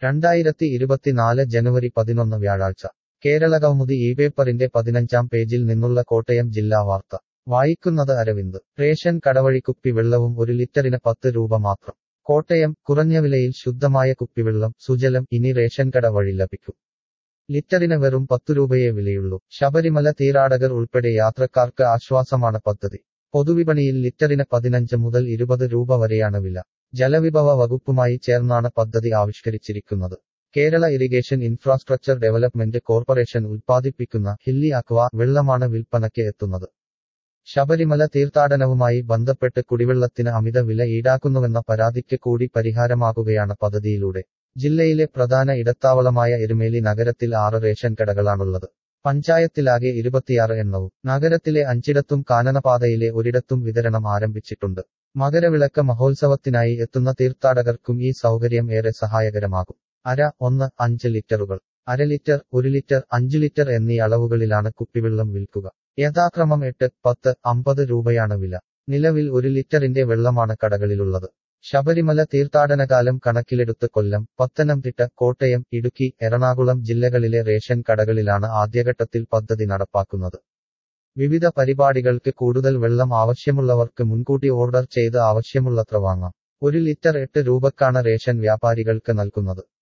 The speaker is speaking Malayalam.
രണ്ടായിരത്തി ഇരുപത്തിനാല് ജനുവരി പതിനൊന്ന് വ്യാഴാഴ്ച കേരളകൗമുദി ഈ പേപ്പറിന്റെ പതിനഞ്ചാം പേജിൽ നിന്നുള്ള കോട്ടയം ജില്ലാ വാർത്ത വായിക്കുന്നത് അരവിന്ദ് റേഷൻ കടവഴി കുപ്പിവെള്ളവും ഒരു ലിറ്ററിന് പത്ത് രൂപ മാത്രം കോട്ടയം കുറഞ്ഞ വിലയിൽ ശുദ്ധമായ കുപ്പിവെള്ളം സുജലം ഇനി റേഷൻ കട വഴി ലഭിക്കും ലിറ്ററിന് വെറും പത്തു രൂപയേ വിലയുള്ളൂ ശബരിമല തീരാടകർ ഉൾപ്പെടെ യാത്രക്കാർക്ക് ആശ്വാസമാണ് പദ്ധതി പൊതുവിപണിയിൽ ലിറ്ററിന് പതിനഞ്ച് മുതൽ ഇരുപത് രൂപ വരെയാണ് വില ജലവിഭവ വകുപ്പുമായി ചേർന്നാണ് പദ്ധതി ആവിഷ്കരിച്ചിരിക്കുന്നത് Kerala irrigation infrastructure development corporation ഉൽപ്പാദിപ്പിക്കുന്ന ഹില്ലി അക്വ വെള്ളമാണ് വിൽപ്പനയ്ക്ക് എത്തുന്നത് ശബരിമല തീർത്ഥാടനവുമായി ബന്ധപ്പെട്ട് കുടിവെള്ളത്തിന് അമിത വില ഈടാക്കുന്നുവെന്ന പരാതിക്ക് കൂടി പരിഹാരമാകുകയാണ് പദ്ധതിയിലൂടെ ജില്ലയിലെ പ്രധാന ഇടത്താവളമായ എരുമേലി നഗരത്തിൽ ആറ് റേഷൻ കടകളാണുള്ളത് പഞ്ചായത്തിലാകെ ഇരുപത്തിയാറ് എണ്ണവും നഗരത്തിലെ അഞ്ചിടത്തും കാനനപാതയിലെ ഒരിടത്തും വിതരണം ആരംഭിച്ചിട്ടുണ്ട് മകരവിളക്ക് മഹോത്സവത്തിനായി എത്തുന്ന തീർത്ഥാടകർക്കും ഈ സൗകര്യം ഏറെ സഹായകരമാകും അര ഒന്ന് അഞ്ച് ലിറ്ററുകൾ അര ലിറ്റർ ഒരു ലിറ്റർ അഞ്ചു ലിറ്റർ എന്നീ അളവുകളിലാണ് കുപ്പിവെള്ളം വിൽക്കുക യഥാക്രമം എട്ട് പത്ത് അമ്പത് രൂപയാണ് വില നിലവിൽ ഒരു ലിറ്ററിന്റെ വെള്ളമാണ് കടകളിലുള്ളത് ശബരിമല തീർത്ഥാടനകാലം കണക്കിലെടുത്ത് കൊല്ലം പത്തനംതിട്ട കോട്ടയം ഇടുക്കി എറണാകുളം ജില്ലകളിലെ റേഷൻ കടകളിലാണ് ആദ്യഘട്ടത്തിൽ പദ്ധതി നടപ്പാക്കുന്നത് വിവിധ പരിപാടികൾക്ക് കൂടുതൽ വെള്ളം ആവശ്യമുള്ളവർക്ക് മുൻകൂട്ടി ഓർഡർ ചെയ്ത് ആവശ്യമുള്ളത്ര വാങ്ങാം ഒരു ലിറ്റർ എട്ട് രൂപക്കാണ് റേഷൻ വ്യാപാരികൾക്ക് നൽകുന്നത്